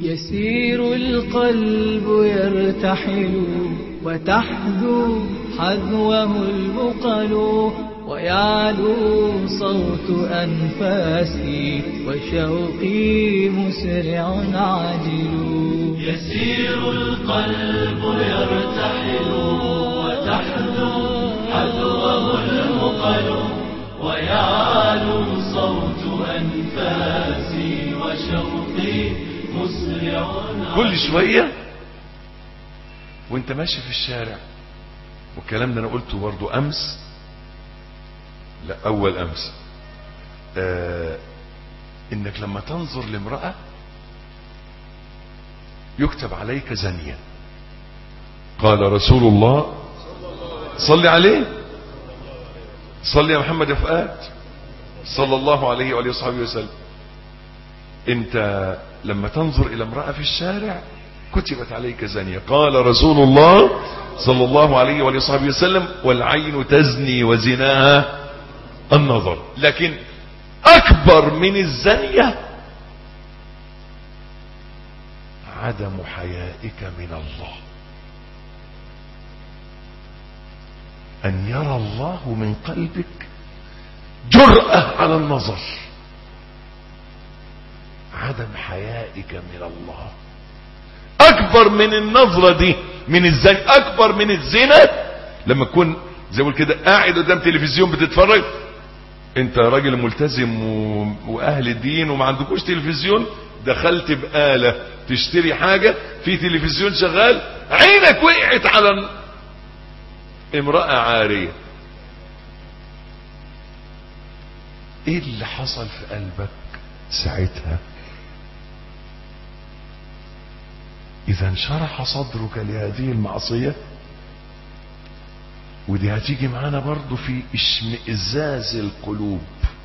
يسير القلب يرتحل وتحذو حذوه البقل ويعلو صوت أنفاسي وشوقي مسرع عاجل يسير القلب يرتحل وتحذو حذوه المقل ويعلو صوت أنفاسي وشوقي مسرع كل شوية وانت ماشي في الشارع والكلام ده انا قلته برضو امس لا اول امس آه انك لما تنظر لامرأة يكتب عليك زانية قال رسول الله صلي عليه صلي يا محمد يا فؤاد صلى الله عليه وآله وصحبه وسلم انت لما تنظر الى امرأة في الشارع كتبت عليك زانية قال رسول الله صلى الله عليه وآله وصحبه وسلم والعين تزني وزناها النظر لكن اكبر من الزانية عدم حيائك من الله ان يرى الله من قلبك جرأة على النظر عدم حيائك من الله اكبر من النظرة دي من الزنا اكبر من الزنا لما تكون زي ما بقول كده قاعد قدام تلفزيون بتتفرج انت راجل ملتزم و... واهل دين وما عندكوش تلفزيون دخلت بآلة تشتري حاجة في تلفزيون شغال عينك وقعت على امرأة عارية ايه اللي حصل في قلبك ساعتها اذا انشرح صدرك لهذه المعصية ودي هتيجي معانا برضو في اشمئزاز القلوب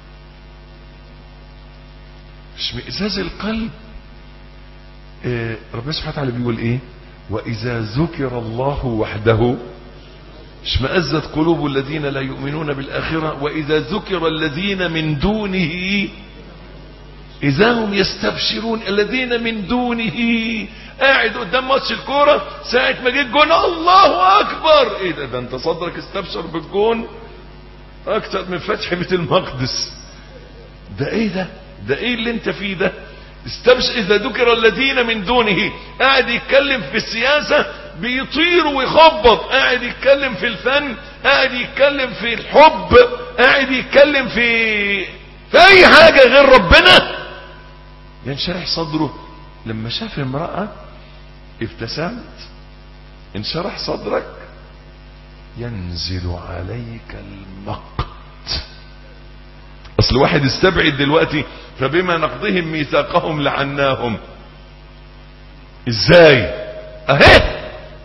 اشمئزاز القلب اه ربنا سبحانه وتعالى بيقول ايه واذا ذكر الله وحده اشمأزت قلوب الذين لا يؤمنون بالآخرة وإذا ذكر الذين من دونه إذا هم يستبشرون الذين من دونه قاعد قدام ماتش الكورة ساعة ما جيت جون الله أكبر إيه ده, ده أنت صدرك استبشر بالجون أكتر من فتح بيت المقدس ده إيه ده ده إيه اللي أنت فيه ده استبشر إذا ذكر الذين من دونه قاعد يتكلم في السياسة بيطير ويخبط قاعد يتكلم في الفن قاعد يتكلم في الحب قاعد يتكلم في في اي حاجة غير ربنا ينشرح صدره لما شاف امرأة ابتسمت انشرح صدرك ينزل عليك المقت اصل واحد استبعد دلوقتي فبما نقضهم ميثاقهم لعناهم ازاي اهي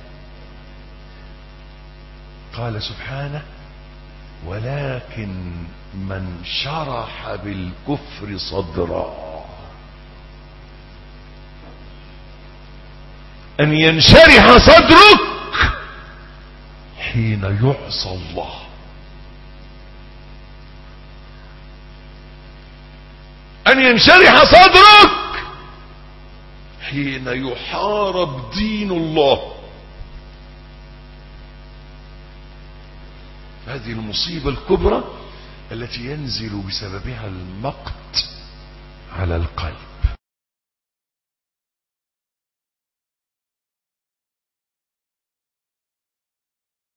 قال سبحانه ولكن من شرح بالكفر صدرا ان ينشرح صدرك حين يعصى الله ان ينشرح صدرك حين يحارب دين الله هذه المصيبة الكبرى التي ينزل بسببها المقت على القلب